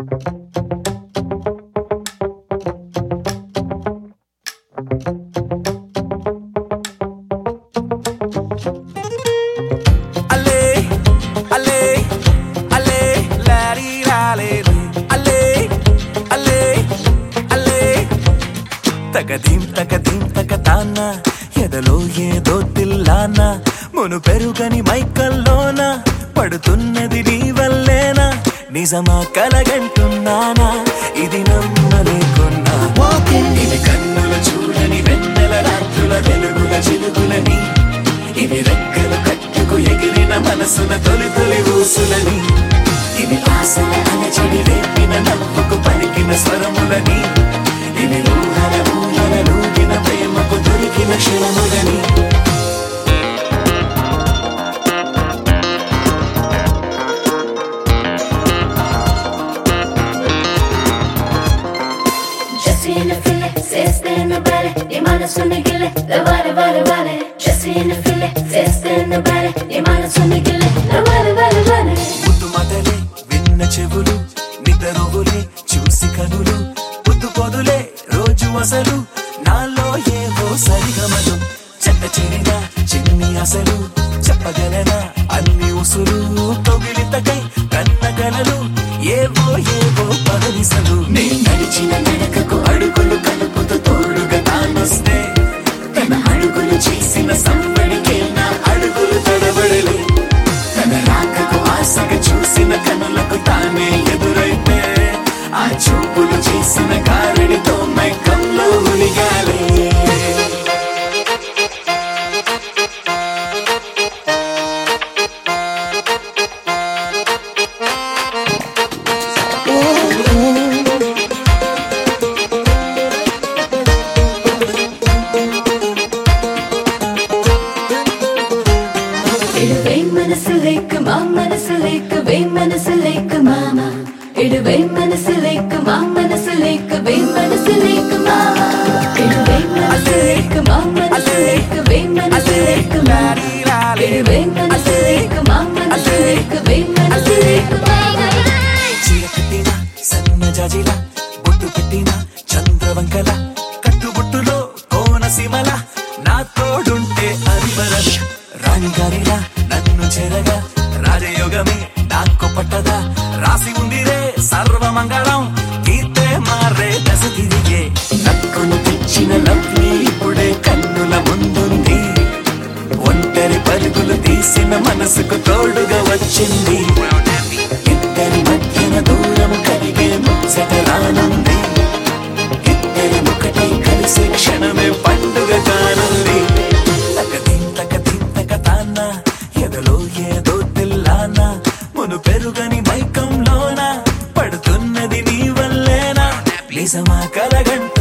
అల్లే అల్లే అల్లే లారీ లాలే అల్లే అల్లే అల్లే తగదీం తగదీం తగతాన ఎదలో ఏదో తిల్లాన మును పెరుగని మైకల్లోన పడుతున్నది నీ వల్లేనా నిజమా కలగంటున్నానా ఇది నమ్మలేకున్నా ఇది కన్నుల చూడని వెన్నెల రాత్రుల వెలుగుల చిలుగులని ఇవి రెక్కలు కట్టుకు ఎగిరిన మనసున తొలి తొలి ఊసులని ఇవి ఆశల అలచడి రేపిన నవ్వుకు పలికిన స్వరములని ఇవి ఊహల ఊహల లూగిన ప్రేమకు దొరికిన క్షణములని Jessina fille, sestene bare Di మనసుని గిల్లె వారే వారే వారే Jessina fille, sestene bare Di మనసుని గిల్లె వారే వారే వారే ముద్దు మదలే విన్న చెవులు నిద్రవులే చూసి కనులు ముద్దు పొదులే రోజు అసలు నాలో ఏవో సరిగమలు చెత్త చెరిన చిన్ని అసలు చెప్పగలనా అన్ని ఉసులు తొగిలితకై కన్న కలలు ఏవో ఏవో పదనిసలు నే నడిచిన నడకకు అడుగులు కలుపుతూ తోడుగా తానొస్తే తన అడుగులు చేసిన సంబడికే నా అడుగులు తడబడలే తన రాకకు ఆశగా చూసిన కనులకు తానే ఎదురైతే ఆ చూపులు చేసిన కారడితో మైకంలో ఉలిగాలే ഇടുവേ മനസ്സിലേക്ക് മാ മനസ്സിലേക്ക് വേ മനസ്സിലേക്ക് മാമ ഇടുവേ മനസ്സിലേക്ക് മാ മനസ്സിലേക്ക് വേ മനസ്സിലേക്ക് മാമ ഇടുവേ മനസ്സിലേക്ക് മാ മനസ്സിലേക്ക് വേ മനസ്സിലേക്ക് മാമ ഇടുവേ മനസ്സിലേക്ക് മാ മനസ്സിലേക്ക് വേ മനസ്സിലേക്ക് മാമ చీర కట్టిన సన్న జాజిల బొట్టు పెట్టిన చంద్రవంకల కట్టుబొట్టులో కోనసీమల నా తోడుంటే అరివరద రాణిగారిలా నన్ను చెరగా రాజయోగమే నాకు పట్టదా రాసి ఉందిరే సర్వమంగళం కీర్తే మారే దశ తిరిగే నక్కును తెచ్చిన లవ్లీ ఇప్పుడే కన్నుల ముందుంది ఒంటరి పరుగులు తీసిన మనసుకు తోడుగా వచ్చింది ఇద్దరి మధ్యన దూరము కలిగే ముచ్చట రానుంది ఇద్దరి ఒకటి కలిసే క్షణమే పండుగ కానుంది తకదిం తకదిం తకతాన ఎదలో ఏదో తెల్లాన మును పెరుగని మైకంలోన పడుతున్నది నీ వల్లేనా నిజమా కలగంట